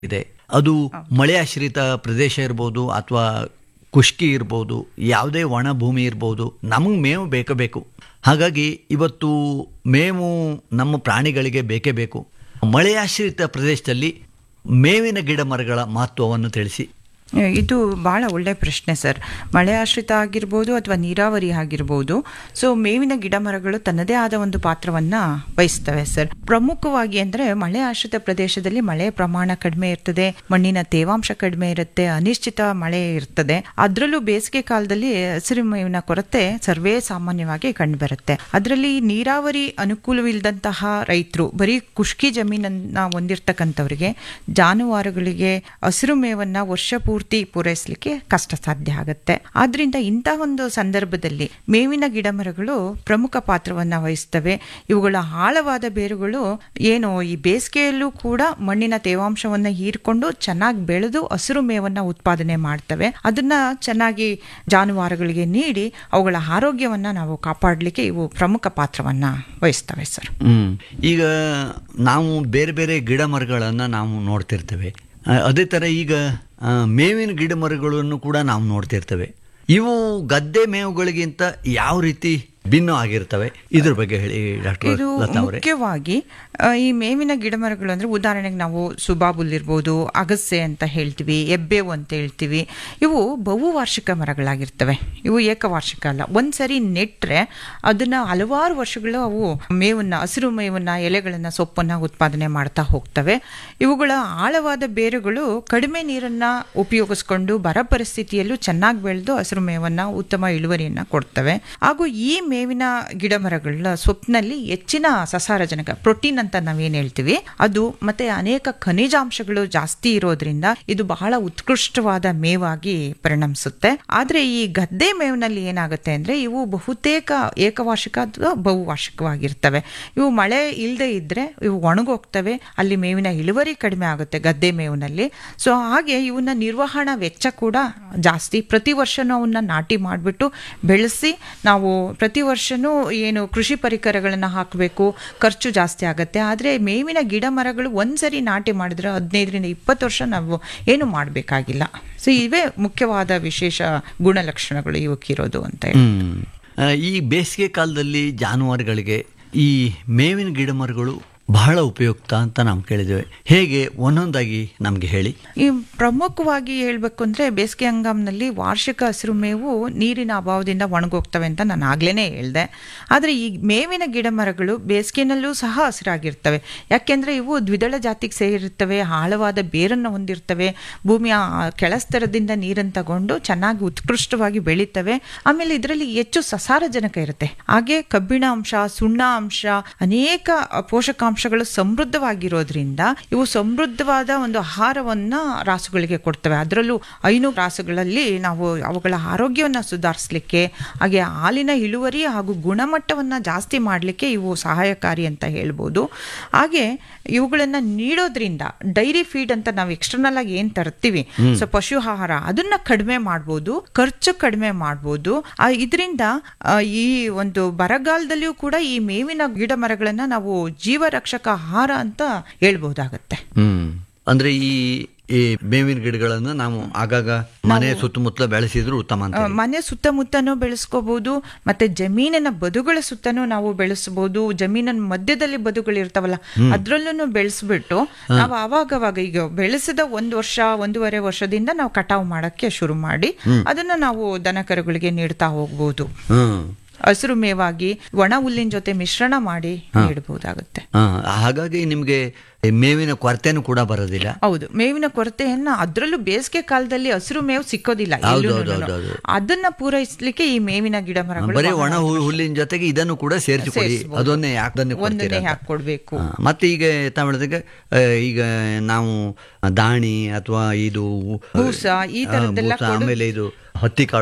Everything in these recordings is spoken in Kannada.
ಇದೆ ಅದು ಮಳೆಯಾಶ್ರಿತ ಪ್ರದೇಶ ಇರ್ಬೋದು ಅಥವಾ ಖುಷ್ಕಿ ಇರ್ಬೋದು ಯಾವುದೇ ಒಣ ಭೂಮಿ ಇರ್ಬೋದು ನಮಗೆ ಮೇವು ಬೇಕೇ ಬೇಕು ಹಾಗಾಗಿ ಇವತ್ತು ಮೇವು ನಮ್ಮ ಪ್ರಾಣಿಗಳಿಗೆ ಬೇಕೇ ಬೇಕು ಮಳೆಯಾಶ್ರಿತ ಪ್ರದೇಶದಲ್ಲಿ ಮೇವಿನ ಗಿಡ ಮರಗಳ ಮಹತ್ವವನ್ನು ತಿಳಿಸಿ ಇದು ಭಾಳ ಒಳ್ಳೆ ಪ್ರಶ್ನೆ ಸರ್ ಮಳೆ ಆಶ್ರಿತ ಆಗಿರ್ಬೋದು ಅಥವಾ ನೀರಾವರಿ ಆಗಿರ್ಬೋದು ಸೊ ಮೇವಿನ ಗಿಡ ಮರಗಳು ತನ್ನದೇ ಆದ ಒಂದು ಪಾತ್ರವನ್ನು ವಹಿಸ್ತವೆ ಸರ್ ಪ್ರಮುಖವಾಗಿ ಅಂದರೆ ಮಳೆ ಆಶ್ರಿತ ಪ್ರದೇಶದಲ್ಲಿ ಮಳೆ ಪ್ರಮಾಣ ಕಡಿಮೆ ಇರ್ತದೆ ಮಣ್ಣಿನ ತೇವಾಂಶ ಕಡಿಮೆ ಇರುತ್ತೆ ಅನಿಶ್ಚಿತ ಮಳೆ ಇರ್ತದೆ ಅದರಲ್ಲೂ ಬೇಸಿಗೆ ಕಾಲದಲ್ಲಿ ಹಸಿರು ಮೇವಿನ ಕೊರತೆ ಸರ್ವೇ ಸಾಮಾನ್ಯವಾಗಿ ಕಂಡುಬರುತ್ತೆ ಅದರಲ್ಲಿ ನೀರಾವರಿ ಅನುಕೂಲವಿಲ್ಲದಂತಹ ರೈತರು ಬರೀ ಖುಷ್ಕಿ ಜಮೀನನ್ನ ಹೊಂದಿರ್ತಕ್ಕಂಥವ್ರಿಗೆ ಜಾನುವಾರುಗಳಿಗೆ ಹಸಿರು ಮೇವನ್ನ ವರ್ಷ ಪೂರ್ತಿ ಪೂರೈಸಲಿಕ್ಕೆ ಕಷ್ಟ ಸಾಧ್ಯ ಆಗುತ್ತೆ ಆದ್ರಿಂದ ಇಂತಹ ಒಂದು ಸಂದರ್ಭದಲ್ಲಿ ಮೇವಿನ ಗಿಡಮರಗಳು ಪ್ರಮುಖ ಪಾತ್ರವನ್ನ ವಹಿಸ್ತವೆ ಇವುಗಳ ಆಳವಾದ ಬೇರುಗಳು ಏನು ಈ ಬೇಸಿಗೆಯಲ್ಲೂ ಕೂಡ ಮಣ್ಣಿನ ತೇವಾಂಶವನ್ನ ಹೀರ್ಕೊಂಡು ಚೆನ್ನಾಗಿ ಬೆಳೆದು ಹಸಿರು ಮೇವನ್ನ ಉತ್ಪಾದನೆ ಮಾಡ್ತವೆ ಅದನ್ನ ಚೆನ್ನಾಗಿ ಜಾನುವಾರುಗಳಿಗೆ ನೀಡಿ ಅವುಗಳ ಆರೋಗ್ಯವನ್ನ ನಾವು ಕಾಪಾಡಲಿಕ್ಕೆ ಇವು ಪ್ರಮುಖ ಪಾತ್ರವನ್ನ ವಹಿಸ್ತವೆ ಸರ್ ಹ್ಮ್. ಈಗ ನಾವು ಬೇರೆ ಬೇರೆ ಗಿಡ ಮರಗಳನ್ನು ನಾವು ನೋಡ್ತಿರ್ತೇವೆ ಆ, ಅದೇ ಥರ ಈಗ ಆ, ಮೇವಿನ ಗಿಡ ಮರಗಳನ್ನು ಕೂಡ ನಾವು ನೋಡ್ತಿರ್ತೇವೆ ಇವು ಗದ್ದೆ ಮೇವುಗಳಿಗಿಂತ ಯಾವ ರೀತಿ ಭಿನ್ನ ಆಗಿರ್ತವೆ ಇದ್ರ ಬಗ್ಗೆ ಹೇಳಿ ಡಾಕ್ಟರ್ ಇದು ಲತಾ ಅವರೇ ಮುಖ್ಯವಾಗಿ ಆ, ಈ ಮೇವಿನ ಗಿಡಮರಗಳು ಅಂದ್ರೆ ಉದಾಹರಣೆಗೆ ನಾವು ಸುಬಾಬುಲ್ ಇರ್ಬೋದು ಅಗಸೆ ಅಂತ ಹೇಳ್ತೀವಿ ಎಬ್ಬೇವು ಅಂತ ಹೇಳ್ತೀವಿ ಇವು ಬಹುವಾರ್ಷಿಕ ಮರಗಳಾಗಿರ್ತವೆ ಇವು ಏಕವಾರ್ಷಿಕ ಅಲ್ಲ ಒಂದ್ಸರಿ ನೆಟ್ರೆ ಅದನ್ನ ಹಲವಾರು ವರ್ಷಗಳು ಅವು ಮೇವನ್ನ ಹಸಿರು ಮೇವನ್ನ ಎಲೆಗಳನ್ನ ಸೊಪ್ಪನ್ನ ಉತ್ಪಾದನೆ ಮಾಡ್ತಾ ಹೋಗ್ತವೆ ಇವುಗಳ ಆಳವಾದ ಬೇರುಗಳು ಕಡಿಮೆ ನೀರನ್ನ ಉಪಯೋಗಿಸ್ಕೊಂಡು ಬರ ಪರಿಸ್ಥಿತಿಯಲ್ಲೂ ಚೆನ್ನಾಗಿ ಬೆಳೆದು ಹಸಿರು ಮೇವನ್ನ ಉತ್ತಮ ಇಳುವರಿಯನ್ನ ಕೊಡ್ತವೆ ಹಾಗೂ ಈ ಮೇವಿನ ಗಿಡ ಮರಗಳ ಸೊಪ್ಪಿನಲ್ಲಿ ಹೆಚ್ಚಿನ ಸಸಾರಜನಕ ಪ್ರೋಟೀನ್ ಅಂತ ನಾವೇನ್ ಹೇಳ್ತೀವಿ ಅದು ಮತ್ತೆ ಅನೇಕ ಖನಿಜಾಂಶಗಳು ಜಾಸ್ತಿ ಇರೋದ್ರಿಂದ ಇದು ಬಹಳ ಉತ್ಕೃಷ್ಟವಾದ ಮೇವಾಗಿ ಪರಿಣಮಿಸುತ್ತೆ ಆದ್ರೆ ಈ ಗದ್ದೆ ಮೇವಿನಲ್ಲಿ ಏನಾಗುತ್ತೆ ಅಂದ್ರೆ ಇವು ಬಹುತೇಕ ಏಕವಾರ್ಷಿಕ ಅಥವಾ ಬಹುವಾರ್ಷಿಕವಾಗಿರ್ತವೆ ಇವು ಮಳೆ ಇಲ್ಲದೆ ಇದ್ರೆ ಇವು ಒಣಗೋಗ್ತವೆ ಅಲ್ಲಿ ಮೇವಿನ ಇಳುವರಿ ಕಡಿಮೆ ಆಗುತ್ತೆ ಗದ್ದೆ ಮೇವಿನಲ್ಲಿ ಸೊ ಹಾಗೆ ಇವನ್ನ ನಿರ್ವಹಣಾ ವೆಚ್ಚ ಕೂಡ ಜಾಸ್ತಿ ಪ್ರತಿ ವರ್ಷನೂ ಅವನ್ನ ನಾಟಿ ಮಾಡಿಬಿಟ್ಟು ಬೆಳೆಸಿ ನಾವು ಪ್ರತಿ ವರ್ಷನೂ ಏನು ಕೃಷಿ ಪರಿಕರಗಳನ್ನು ಹಾಕಬೇಕು ಖರ್ಚು ಜಾಸ್ತಿ ಆಗುತ್ತೆ ಆದರೆ ಮೇವಿನ ಗಿಡ ಮರಗಳು ಒಂದ್ಸರಿ ನಾಟಿ ಮಾಡಿದ್ರೆ ಹದಿನೈದರಿಂದ ಇಪ್ಪತ್ತು ವರ್ಷ ನಾವು ಏನು ಮಾಡಬೇಕಾಗಿಲ್ಲ ಸೊ ಇವೇ ಮುಖ್ಯವಾದ ವಿಶೇಷ ಗುಣಲಕ್ಷಣಗಳು ಇವಕ್ಕಿರೋದು ಅಂತ ಹೇಳಿ ಹ್ಮ್. ಆ, ಈ ಬೇಸಿಗೆ ಕಾಲದಲ್ಲಿ ಜಾನುವಾರುಗಳಿಗೆ ಈ ಮೇವಿನ ಗಿಡ ಮರಗಳು ಬಹಳ ಉಪಯುಕ್ತ ಅಂತ ನಾವು ಕೇಳಿದ್ದೇವೆ ಹೇಗೆ ಒಂದೊಂದಾಗಿ ನಮಗೆ ಹೇಳಿ ಈ ಪ್ರಮುಖವಾಗಿ ಹೇಳಬೇಕು ಅಂದ್ರೆ ಬೇಸಿಗೆ ಹಂಗಾಮ್ನಲ್ಲಿ ವಾರ್ಷಿಕ ಹಸಿರು ಮೇವು ನೀರಿನ ಅಭಾವದಿಂದ ಒಣಗೋಗ್ತವೆ ಅಂತ ನಾನು ಆಗ್ಲೇ ಹೇಳ್ದೆ ಆದರೆ ಈ ಮೇವಿನ ಗಿಡ ಮರಗಳು ಬೇಸಿಗೆನಲ್ಲೂ ಸಹ ಹಸಿರಾಗಿರ್ತವೆ ಯಾಕೆಂದ್ರೆ ಇವು ದ್ವಿದಳ ಜಾತಿಗೆ ಸೇರಿರ್ತವೆ ಆಳವಾದ ಬೇರನ್ನು ಹೊಂದಿರ್ತವೆ ಭೂಮಿಯ ಆ ಕೆಳಸ್ತರದಿಂದ ನೀರನ್ನು ತಗೊಂಡು ಚೆನ್ನಾಗಿ ಉತ್ಕೃಷ್ಟವಾಗಿ ಬೆಳೀತವೆ ಆಮೇಲೆ ಇದರಲ್ಲಿ ಹೆಚ್ಚು ಸಸಾರಜನಕ ಇರುತ್ತೆ ಹಾಗೆ ಕಬ್ಬಿಣ ಅಂಶ ಸುಣ್ಣ ಅಂಶ ಅನೇಕ ಪೋಷಕಾಂಶಗಳು ಸಮೃದ್ಧವಾಗಿರೋದ್ರಿಂದ ಇವು ಸಮೃದ್ಧವಾದ ಒಂದು ಆಹಾರವನ್ನ ರಾಸುಗಳಿಗೆ ಕೊಡ್ತವೆ ಅದರಲ್ಲೂ ಐನು ರಾಸುಗಳಲ್ಲಿ ನಾವು ಅವುಗಳ ಆರೋಗ್ಯವನ್ನ ಸುಧಾರಿಸಲಿಕ್ಕೆ ಹಾಗೆ ಹಾಲಿನ ಇಳುವರಿ ಹಾಗೂ ಗುಣಮಟ್ಟವನ್ನ ಜಾಸ್ತಿ ಮಾಡಲಿಕ್ಕೆ ಇವು ಸಹಾಯಕಾರಿ ಅಂತ ಹೇಳ್ಬೋದು ಹಾಗೆ ಇವುಗಳನ್ನ ನೀಡೋದ್ರಿಂದ ಡೈರಿ ಫೀಡ್ ಅಂತ ನಾವು ಎಕ್ಸ್ಟರ್ನಲ್ ಆಗಿ ಏನ್ ತರ್ತೀವಿ ಸೊ ಪಶು ಆಹಾರ ಅದನ್ನ ಕಡಿಮೆ ಮಾಡ್ಬೋದು ಖರ್ಚು ಕಡಿಮೆ ಮಾಡ್ಬೋದು ಇದರಿಂದ ಈ ಒಂದು ಬರಗಾಲದಲ್ಲಿಯೂ ಕೂಡ ಈ ಮೇವಿನ ಗಿಡ ಮರಗಳನ್ನ ನಾವು ಜೀವರಕ್ಷಕ ಆಹಾರ ಅಂತ ಹೇಳ್ಬೋದಾಗತ್ತೆ ಹ್ಮ್ ಅಂದ್ರೆ ಈ ಈ ಬೇವಿನ ಗಿಡಗಳನ್ನು ನಾವು ಆಗಾಗ ಮನೆ ಸುತ್ತಮುತ್ತಲ ಬೆಳೆಸಿದ್ರು ಉತ್ತಮ ಅಂತ ಆ, ಮನೆ ಸುತ್ತಮುತ್ತನೂ ಬೆಳೆಸ್ಕೋಬಹುದು ಮತ್ತೆ ಜಮೀನಿನ ಬದುಗಳ ಸುತ್ತನೂ ನಾವು ಬೆಳೆಸಬಹುದು ಜಮೀನಿನ ಮಧ್ಯದಲ್ಲಿ ಬದುಗಳು ಇರ್ತಾವಲ್ಲ ಅದ್ರಲ್ಲೂ ಬೆಳೆಸ್ಬಿಟ್ಟು ನಾವು ಅವಾಗವಾಗ ಈಗ ಬೆಳೆಸಿದ ಒಂದು ವರ್ಷ ಒಂದೂವರೆ ವರ್ಷದಿಂದ ನಾವು ಕಟಾವು ಮಾಡಕ್ಕೆ ಶುರು ಮಾಡಿ ಅದನ್ನ ನಾವು ದನಕರುಗಳಿಗೆ ನೀಡ್ತಾ ಹೋಗ್ಬೋದು ಹ್ಮ್ ಹಸಿರು ಮೇವಾಗಿ ಒಣ ಹುಲ್ಲಿನ ಜೊತೆ ಮಿಶ್ರಣ ಮಾಡಿ ನೀಡಬಹುದಾಗುತ್ತೆ ಆ, ಹಾಗಾಗಿ ನಿಮ್ಗೆ ಮೇವಿನ ಕೊರತೆನೂ ಕೂಡ ಬರೋದಿಲ್ಲ ಹೌದು ಮೇವಿನ ಕೊರತೆಯನ್ನ ಅದರಲ್ಲೂ ಬೇಸಿಗೆ ಕಾಲದಲ್ಲಿ ಹಸಿರು ಮೇವು ಸಿಕ್ಕೋದಿಲ್ಲ ಹೌದು, ಎಲ್ಲೂನುನು. ಹೌದು, ಹೌದು, ಹೌದು. ಅದನ್ನ ಪೂರೈಸಲಿಕ್ಕೆ ಈ ಮೇವಿನ ಗಿಡ ಮರಗಳು ಬರೀ ಒಣ ಹು- ಹುಲ್ಲಿನ ಜೊತೆಗೆ ಇದನ್ನು ಕೂಡ ಸೇರಿಸಿಕೊಡಿ ಸೇರಿಸ್ಬೋದು. ಅದನ್ನೇ ಯಾಕದನ್ನೇ ಒಂದನ್ನೇ ಹಾಕೊಡ್ಬೇಕು ಆ, ಮತ್ತೆ ಈಗ ತಾವು ಹೇಳಿದಾಗ ಆ, ಈಗ ನಾವು ದಾಣಿ ಅಥವಾ ಇದು ಬೂಸ, ಈ ಆ, ಥರದ್ದೆಲ್ಲ ಬೂಸ, ಆಮೇಲೆ ಇದು ಹತ್ತಿ ಕಾಳು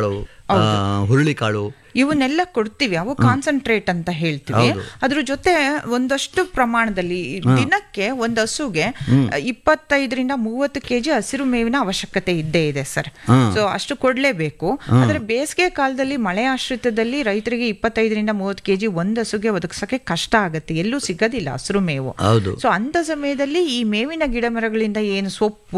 ಆ, ಹುರುಳಿಕಾಳು ಇವನ್ನೆಲ್ಲ ಕೊಡ್ತೀವಿ ಅವು ಕಾನ್ಸಂಟ್ರೇಟ್ ಅಂತ ಹೇಳ್ತೀವಿ ಅದ್ರ ಜೊತೆ ಒಂದಷ್ಟು ಪ್ರಮಾಣದಲ್ಲಿ ದಿನಕ್ಕೆ ಒಂದು ಹಸುಗೆ ಇಪ್ಪತ್ತೈದರಿಂದ ಮೂವತ್ತು ಕೆಜಿ ಹಸಿರು ಮೇವಿನ ಅವಶ್ಯಕತೆ ಇದ್ದೇ ಇದೆ ಸರ್ ಸೊ ಅಷ್ಟು ಕೊಡ್ಲೇಬೇಕು ಆದ್ರೆ ಬೇಸಿಗೆ ಕಾಲದಲ್ಲಿ ಮಳೆ ಆಶ್ರಿತದಲ್ಲಿ ರೈತರಿಗೆ ಇಪ್ಪತ್ತೈದರಿಂದ ಮೂವತ್ತು ಕೆಜಿ ಒಂದು ಹಸುಗೆ ಒದಗಿಸಕ್ಕೆ ಕಷ್ಟ ಆಗುತ್ತೆ ಎಲ್ಲೂ ಸಿಗೋದಿಲ್ಲ ಹಸಿರು ಮೇವು ಹೌದು ಸೊ ಅಂತ ಸಮಯದಲ್ಲಿ ಈ ಮೇವಿನ ಗಿಡ ಮರಗಳಿಂದ ಏನು ಸೊಪ್ಪು